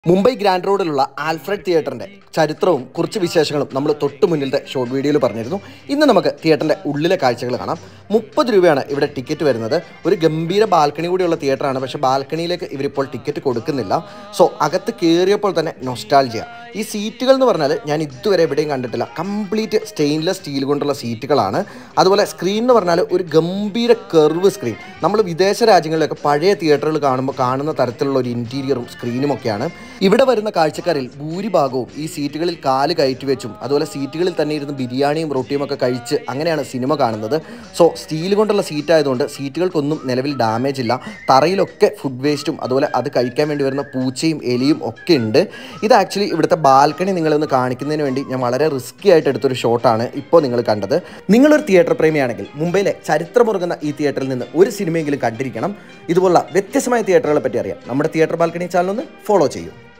Mumbai grand റോഡിലുള്ള Alfred തിയേറ്ററിന്റെ ചരിത്രവും കുറച്ച് വിശേഷങ്ങളും നമ്മൾ തൊട്ട് മുന്നിലത്തെ ഷോർട്ട് വീഡിയോയിൽ പറഞ്ഞിരുന്നു ഇന്ന് നമുക്ക് തിയേറ്ററിന്റെ ഉള്ളിലെ കാഴ്ചകൾ കാണാം മുപ്പത് രൂപയാണ് ഇവിടെ ടിക്കറ്റ് വരുന്നത് ഒരു ഗംഭീര ബാൽക്കണി കൂടിയുള്ള തിയേറ്ററാണ് പക്ഷേ ബാൽക്കണിയിലേക്ക് ഇവരിപ്പോൾ ടിക്കറ്റ് കൊടുക്കുന്നില്ല സോ അകത്ത് കയറിയപ്പോൾ തന്നെ നൊസ്റ്റാൾജിയ ഈ സീറ്റുകൾ എന്ന് പറഞ്ഞാൽ ഞാൻ ഇതുവരെ എവിടെയും കണ്ടിട്ടില്ല കംപ്ലീറ്റ് സ്റ്റെയിൻലെസ് സ്റ്റീൽ കൊണ്ടുള്ള സീറ്റുകളാണ് അതുപോലെ സ്ക്രീൻ എന്ന് പറഞ്ഞാൽ ഒരു ഗംഭീര കർവ് സ്ക്രീൻ നമ്മൾ വിദേശ രാജ്യങ്ങളിലൊക്കെ പഴയ തിയേറ്ററുകൾ കാണുമ്പോൾ കാണുന്ന തരത്തിലുള്ള ഒരു ഇൻറ്റീരിയറും സ്ക്രീനും ഒക്കെയാണ് ഇവിടെ വരുന്ന കാഴ്ചക്കാരിൽ ഭൂരിഭാഗവും ഈ സീറ്റുകളിൽ കാല് കയറ്റി വെച്ചും അതുപോലെ സീറ്റുകളിൽ തന്നെ ഇരുന്ന് ബിരിയാണിയും റൊട്ടിയും ഒക്കെ കഴിച്ച് അങ്ങനെയാണ് സിനിമ കാണുന്നത് സോ സ്റ്റീൽ കൊണ്ടുള്ള സീറ്റ് ആയതുകൊണ്ട് സീറ്റുകൾക്കൊന്നും നിലവിൽ ഡാമേജ് ഇല്ല തറയിലൊക്കെ ഫുഡ് വേസ്റ്റും അതുപോലെ അത് കഴിക്കാൻ വേണ്ടി വരുന്ന പൂച്ചയും എലിയും ഒക്കെ ഉണ്ട് ഇത് ആക്ച്വലി ഇവിടുത്തെ ബാൽക്കണി നിങ്ങളൊന്ന് കാണിക്കുന്നതിന് വേണ്ടി ഞാൻ വളരെ റിസ്ക്കി ആയിട്ട് എടുത്തൊരു ഷോട്ടാണ് ഇപ്പോൾ നിങ്ങൾ കണ്ടത് നിങ്ങളൊരു തിയേറ്റർ പ്രേമിയാണെങ്കിൽ മുംബൈയിലെ ചരിത്രമുറുകുന്ന ഈ തിയേറ്ററിൽ നിന്ന് ഒരു സിനിമയെങ്കിലും കണ്ടിരിക്കണം ഇതുപോലുള്ള വ്യത്യസ്തമായ തിയേറ്ററുകളെ പറ്റി അറിയാം നമ്മുടെ തിയേറ്റർ ബാൽക്കണി ചാനൽ ഒന്ന് ഫോളോ ചെയ്യൂ